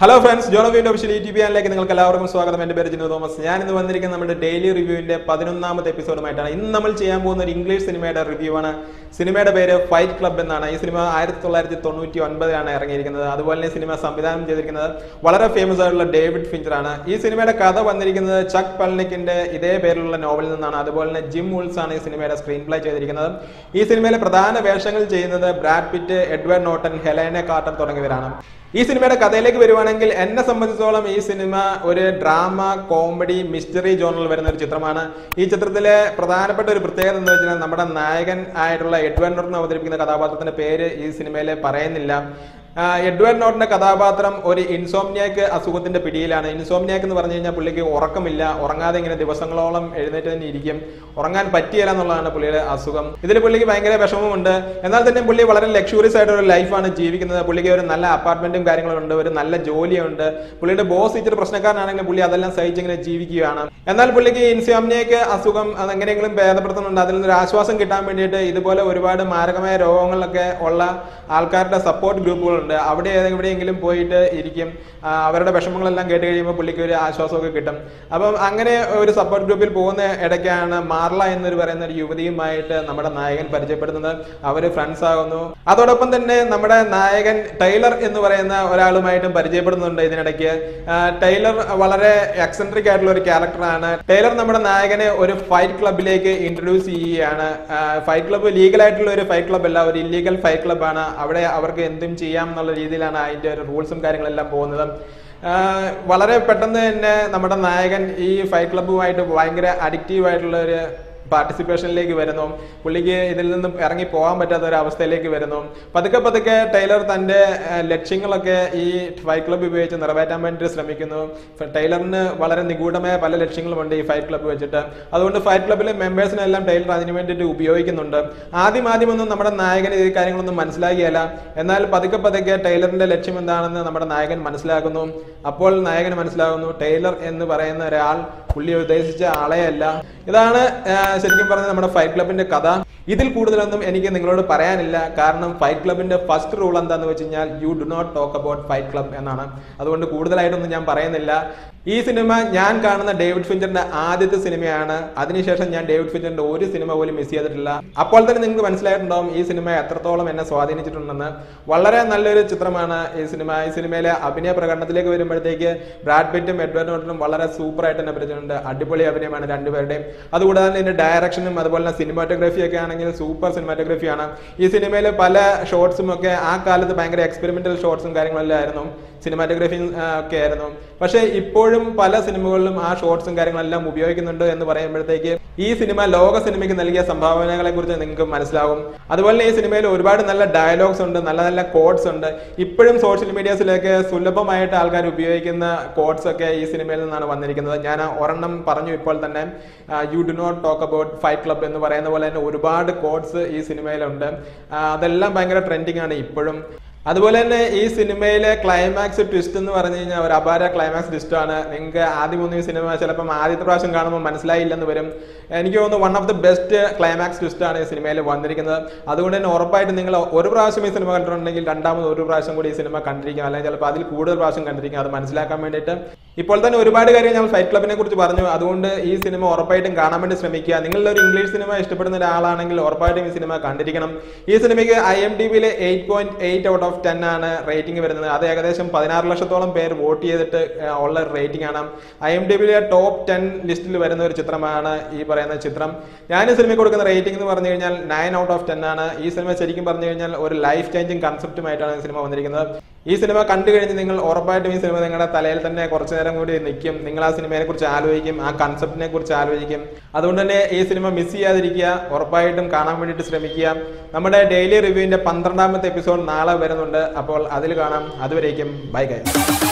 hello friends ജോണോ video official YouTube ചാനലിലേക്ക് നിങ്ങൾക്ക് എല്ലാവർക്കും സ്വാഗതം എന്റെ പേര് ജിനു തോമസ് ഞാൻ ഇന്ന് വന്നിരിക്കുന്ന നമ്മുടെ ഡെയിലി റിവ്യൂവിന്റെ പതിനൊന്നാമത്തെ എപ്പിസോഡുമായിട്ടാണ് ഇന്ന് നമ്മൾ ചെയ്യാൻ പോകുന്ന ഒരു ഇംഗ്ലീഷ് സിനിമയുടെ റിവ്യൂ ആണ് സിനിമയുടെ പേര് ഫൈറ്റ് ക്ലബ് എന്നാണ് ഈ സിനിമ ആയിരത്തി തൊള്ളായിരത്തി തൊണ്ണൂറ്റി ഒൻപതിലാണ് ഇറങ്ങിയിരിക്കുന്നത് അതുപോലെ തന്നെ സിനിമ സംവിധാനം ചെയ്തിരിക്കുന്നത് വളരെ ഫേമസ് ആയിട്ടുള്ള ഡേവിഡ് ഫിഞ്ചർ ആണ് ഈ സിനിമയുടെ കഥ വന്നിരിക്കുന്നത് ചക്ക് പൾനിക്കിന്റെ ഇതേ പേരിലുള്ള നോവലിൽ നിന്നാണ് അതുപോലെ തന്നെ ജിം ഉൾസ് ആണ് ഈ സിനിമയുടെ സ്ക്രീൻ പ്ലേ ചെയ്തിരിക്കുന്നത് ഈ സിനിമയിലെ പ്രധാന വേഷങ്ങൾ ചെയ്യുന്നത് Brad Pitt Edward Norton Helena Carter തുടങ്ങിയവരാണ് ഈ സിനിമയുടെ കഥയിലേക്ക് വരുവാണെങ്കിൽ എന്നെ സംബന്ധിച്ചോളം ഈ സിനിമ ഒരു ഡ്രാമ കോമഡി മിസ്റ്ററി ജോണറിൽ വരുന്ന ഒരു ചിത്രമാണ് ഈ ചിത്രത്തിലെ പ്രധാനപ്പെട്ട ഒരു പ്രത്യേകത എന്ന് വെച്ചാൽ നമ്മുടെ നായകൻ ആയിട്ടുള്ള എഡ്വേർഡ് നോട്ടൻ അവതരിപ്പിക്കുന്ന കഥാപാത്രത്തിന്റെ പേര് ഈ സിനിമയിൽ പറയുന്നില്ല ആ, എഡ്വേർഡ് നോട്ടിന്റെ കഥാപാത്രം ഒരു ഇൻസോംനിയാക്ക് അസുഖത്തിന്റെ പിടിയിലാണ് ഇൻസോംനിയാക്ക് എന്ന് പറഞ്ഞു കഴിഞ്ഞാൽ പുള്ളിക്ക് ഉറക്കമില്ല ഉറങ്ങാതെ ഇങ്ങനെ ദിവസങ്ങളോളം എഴുന്നേറ്റ് തന്നെ ഇരിക്കും ഉറങ്ങാൻ പറ്റിയില്ല എന്നുള്ളതാണ് പുള്ളിയുടെ അസുഖം ഇതിൽ പുള്ളിക്ക് ഭയങ്കര വിഷമമുണ്ട് എന്നാൽ തന്നെ പുള്ളി വളരെ ലക്ഷൂറിയസ് ആയിട്ട് ഒരു ലൈഫാണ് ജീവിക്കുന്നത് പുള്ളിക്ക് ഒരു നല്ല അപ്പാർട്ട്മെന്റും കാര്യങ്ങളും ഉണ്ട് ഒരു നല്ല ജോലിയുണ്ട് പുള്ളിയുടെ ബോസ് ഇച്ചിരി പ്രശ്നക്കാരനാണെങ്കിലും പുള്ളി അതെല്ലാം സഹിച്ചിങ്ങനെ ജീവിക്കുകയാണ് എന്നാൽ പുള്ളിക്ക് ഇൻസോംനിയക്ക് അസുഖം അതെങ്ങനെയെങ്കിലും ഭേദപ്പെടുത്തുന്നുണ്ട് അതിൽ നിന്നൊരു ആശ്വാസം കിട്ടാൻ വേണ്ടിയിട്ട് ഇതുപോലെ ഒരുപാട് മാരകമായ രോഗങ്ങളിലൊക്കെ ഉള്ള ആൾക്കാരുടെ സപ്പോർട്ട് ഗ്രൂപ്പുകളുണ്ട് അവിടെ ഏതെ- എവിടെയെങ്കിലും പോയിട്ട് ഇരിക്കും ആ, അവരുടെ വിഷമങ്ങളെല്ലാം കേട്ട് കഴിയുമ്പോൾ പുള്ളിക്ക് ഒരു ആശ്വാസമൊക്കെ കിട്ടും അപ്പം അങ്ങനെ ഒരു സപ്പോർട്ട് ഗ്രൂപ്പിൽ പോകുന്ന ഇടയ്ക്കാണ് മാർല എന്നൊരു പറയുന്ന ഒരു യുവതിയുമായിട്ട് നമ്മുടെ നായകൻ പരിചയപ്പെടുന്നത് അവർ ഫ്രണ്ട്സ് ആകുന്നു അതോടൊപ്പം തന്നെ നമ്മുടെ നായകൻ ടൈലർ എന്ന് പറയുന്ന ഒരാളുമായിട്ടും പരിചയപ്പെടുന്നുണ്ട് ഇതിനിടയ്ക്ക് ആ, ടൈലർ വളരെ എക്സെൻട്രിക് ആയിട്ടുള്ള ഒരു ക്യാരക്ടറാണ് ടൈലർ നമ്മുടെ നായകനെ ഒരു ഫൈറ്റ് ക്ലബിലേക്ക് ഇൻട്രൊഡ്യൂസ് ചെയ്യുകയാണ് ഫൈറ്റ് ക്ലബ്ബ് ലീഗൽ ആയിട്ടുള്ള ഒരു ഫൈറ്റ് ക്ലബ് അല്ല ഒരു ഇല്ലീഗൽ ഫൈറ്റ് ക്ലബ്ബാണ് അവിടെ അവർക്ക് എന്തും ചെയ്യാം എന്നുള്ള രീതിയിലാണ് അതിന്റെ ഒരു റൂൾസും കാര്യങ്ങളെല്ലാം പോകുന്നത് ആഹ് വളരെ പെട്ടെന്ന് തന്നെ നമ്മുടെ നായകൻ ഈ ഫൈറ്റ് ക്ലബ്ബുമായിട്ട് ഭയങ്കര അഡിക്റ്റീവ് ആയിട്ടുള്ള ഒരു പാർട്ടിസിപ്പേഷനിലേക്ക് വരുന്നു പുള്ളിക്ക് ഇതിൽ നിന്നും ഇറങ്ങി പോകാൻ പറ്റാത്ത ഒരു അവസ്ഥയിലേക്ക് വരുന്നു പതുക്കെ പതുക്കെ ടൈലർ തന്റെ ആഹ് ലക്ഷ്യങ്ങളൊക്കെ ഈ ഫൈറ്റ് ക്ലബ്ബ് ഉപയോഗിച്ച് നിറവേറ്റാൻ വേണ്ടി ശ്രമിക്കുന്നു ഫ- ടൈലറിന് വളരെ നിഗൂഢമായ പല ലക്ഷ്യങ്ങളുമുണ്ട് ഈ ഫൈറ്റ് ക്ലബ്ബ് വെച്ചിട്ട് അതുകൊണ്ട് ഫൈറ്റ് ക്ലബ്ബിലെ മെമ്പേഴ്സിനെല്ലാം ടൈലർ അതിന് വേണ്ടിയിട്ട് ഉപയോഗിക്കുന്നുണ്ട് ആദ്യം ആദ്യമൊന്നും നമ്മുടെ നായകന് ഈ കാര്യങ്ങളൊന്നും മനസ്സിലാകിയല്ല എന്നാൽ പതുക്കെ പതുക്കെ ടൈലറിന്റെ ലക്ഷ്യം എന്താണെന്ന് നമ്മുടെ നായകൻ മനസ്സിലാക്കുന്നു അപ്പോൾ നായകന് മനസ്സിലാകുന്നു ടൈലർ എന്ന് പറയുന്ന ഒരാൾ പുള്ളി ഉദ്ദേശിച്ച ആളെയല്ല ഇതാണ് ആ, ശരിക്കും പറഞ്ഞ നമ്മുടെ ഫൈറ്റ് ക്ലബിന്റെ കഥ ഇതിൽ കൂടുതലൊന്നും എനിക്ക് നിങ്ങളോട് പറയാനില്ല കാരണം ഫൈറ്റ് ക്ലബിന്റെ ഫസ്റ്റ് റൂൾ എന്താന്ന് വെച്ച് കഴിഞ്ഞാൽ you do not talk about fight club എന്നാണ് അതുകൊണ്ട് കൂടുതലായിട്ടൊന്നും ഞാൻ പറയുന്നില്ല ഈ സിനിമ ഞാൻ കാണുന്ന ഡേവിഡ് ഫിഞ്ചറിന്റെ ആദ്യത്തെ സിനിമയാണ് അതിനുശേഷം ഞാൻ ഡേവിഡ് ഫിഞ്ചറിന്റെ ഒരു സിനിമ പോലും മിസ് ചെയ്തിട്ടില്ല അപ്പോൾ തന്നെ നിങ്ങൾക്ക് മനസ്സിലായിട്ടുണ്ടാവും ഈ സിനിമ എത്രത്തോളം എന്നെ സ്വാധീനിച്ചിട്ടുണ്ടെന്ന് വളരെ നല്ലൊരു ചിത്രമാണ് ഈ സിനിമ ഈ സിനിമയിലെ അഭിനയ പ്രകടനത്തിലേക്ക് വരുമ്പോഴത്തേക്ക് ബ്രാഡ് പിറ്റും എഡ്വേർഡ് നോട്ടനും വളരെ സൂപ്പർ ആയിട്ട് തന്നെ അഭിനയിച്ചിട്ടുണ്ട് അടിപൊളി അഭിനയമാണ് രണ്ടുപേരുടെയും അതുകൂടാതെ തന്നെ ഇതിന്റെ ഡയറക്ഷനും അതുപോലെ തന്നെ സിനിമാറ്റോഗ്രഫി ഒക്കെ ആണെങ്കിൽ സൂപ്പർ സിനിമാറ്റോഗ്രഫിയാണ് ഈ സിനിമയിലെ പല ഷോർട്സും ഒക്കെ ആ കാലത്ത് ഭയങ്കര എക്സ്പെരിമെന്റൽ ഷോർട്സും കാര്യങ്ങളെല്ലാം ആയിരുന്നു സിനിമാറ്റോഗ്രഫി ഒക്കെ ആയിരുന്നു പക്ഷേ ഇപ്പോഴും പല സിനിമകളിലും ആ ഷോർട്സും കാര്യങ്ങളെല്ലാം ഉപയോഗിക്കുന്നുണ്ട് എന്ന് പറയുമ്പോഴത്തേക്ക് ഈ സിനിമ ലോക സിനിമയ്ക്ക് നൽകിയ സംഭാവനകളെ കുറിച്ച് നിങ്ങൾക്ക് മനസ്സിലാവും അതുപോലെ തന്നെ ഈ സിനിമയിൽ ഒരുപാട് നല്ല ഡയലോഗ്സ് ഉണ്ട് നല്ല നല്ല കോഡ്സ് ഉണ്ട് ഇപ്പോഴും സോഷ്യൽ മീഡിയസിലേക്ക് സുലഭമായിട്ട് ആൾക്കാർ ഉപയോഗിക്കുന്ന കോഡ്സ് ഒക്കെ ഈ സിനിമയിൽ നിന്നാണ് വന്നിരിക്കുന്നത് ഞാൻ ആ ഒരെണ്ണം പറഞ്ഞു ഇപ്പോൾ തന്നെ you do not talk about fight club എന്ന് പറയുന്ന പോലെ തന്നെ ഒരുപാട് കോഡ്സ് ഈ സിനിമയിലുണ്ട് ആ, അതെല്ലാം ഭയങ്കര ട്രെൻഡിങ് ആണ് ഇപ്പോഴും അതുപോലെ തന്നെ ഈ സിനിമയിലെ ക്ലൈമാക്സ് ട്വിസ്റ്റ് എന്ന് പറഞ്ഞു കഴിഞ്ഞാൽ ഒരു അപാര ക്ലൈമാക്സ് ട്വിസ്റ്റ് ആണ് നിങ്ങൾക്ക് ആദ്യം ഒന്നും ഈ സിനിമ ചിലപ്പം ആദ്യത്തെ പ്രാവശ്യം കാണുമ്പോൾ മനസ്സിലായില്ലെന്ന് വരും എനിക്ക് തോന്നുന്നു one of the best climax twist ആണ് ഈ സിനിമയിൽ വന്നിരിക്കുന്നത് അതുകൊണ്ട് തന്നെ ഉറപ്പായിട്ട് നിങ്ങൾ ഒരു പ്രാവശ്യം ഈ സിനിമ കണ്ടിട്ടുണ്ടെങ്കിൽ രണ്ടാമത് ഒരു പ്രാവശ്യം കൂടി ഈ സിനിമ കണ്ടിരിക്കും അല്ലെങ്കിൽ ചിലപ്പോൾ അതിൽ കൂടുതൽ പ്രാവശ്യം കണ്ടിരിക്കും അത് മനസ്സിലാക്കാൻ വേണ്ടിയിട്ട് ഇപ്പോൾ തന്നെ ഒരുപാട് കാര്യം ഞങ്ങൾ ഫൈറ്റ് ക്ലബിനെ കുറിച്ച് പറഞ്ഞു അതുകൊണ്ട് ഈ സിനിമ ഉറപ്പായിട്ടും കാണാൻ വേണ്ടി ശ്രമിക്കുക നിങ്ങളുടെ ഒരു ഇംഗ്ലീഷ് സിനിമ ഇഷ്ടപ്പെടുന്ന ഒരാളാണെങ്കിൽ ഉറപ്പായിട്ടും ഈ സിനിമ കണ്ടിരിക്കണം ഈ സിനിമയ്ക്ക് ഐ എം ഡി ബിയിലെ eight point eight out of ten ആണ് റേറ്റിംഗ് വരുന്നത് അത് ഏകദേശം പതിനാറ് ലക്ഷത്തോളം പേര് വോട്ട് ചെയ്തിട്ട് ആ, ഉള്ള റേറ്റിംഗ് ആണ് ഐ എം ഡി ബിയിലെ ടോപ്പ് ടെൻ ലിസ്റ്റിൽ വരുന്ന ഒരു ചിത്രമാണ് ഈ പറയുന്ന ചിത്രം ഞാൻ ഈ സിനിമയ്ക്ക് കൊടുക്കുന്ന റേറ്റിംഗ് എന്ന് പറഞ്ഞു കഴിഞ്ഞാൽ നയൻ ഔട്ട് ഓഫ് ടെൻ ആണ് ഈ സിനിമ ശരിക്കും പറഞ്ഞു കഴിഞ്ഞാൽ ഒരു ലൈഫ് ചേഞ്ചിങ് കൺസെപ്റ്റുമായിട്ടാണ് ഈ സിനിമ വന്നിരിക്കുന്നത് ഈ സിനിമ കണ്ടു കഴിഞ്ഞ് നിങ്ങൾ ഉറപ്പായിട്ടും ഈ സിനിമ നിങ്ങളുടെ തലയിൽ തന്നെ കുറച്ചു നേരം കൂടി നിൽക്കും നിങ്ങൾ ആ സിനിമയെ കുറിച്ച് ആലോചിക്കും ആ കൺസെപ്റ്റിനെ കുറിച്ച് ആലോചിക്കും അതുകൊണ്ട് തന്നെ ഈ സിനിമ മിസ് ചെയ്യാതിരിക്കുക ഉറപ്പായിട്ടും കാണാൻ വേണ്ടിയിട്ട് ശ്രമിക്കുക നമ്മുടെ ഡെയിലി റിവ്യൂവിന്റെ പന്ത്രണ്ടാമത്തെ എപ്പിസോഡ് നാളെ വരുന്നുണ്ട് അപ്പോൾ അതിൽ കാണാം അതുവരേക്കും ബൈ ഗൈസ്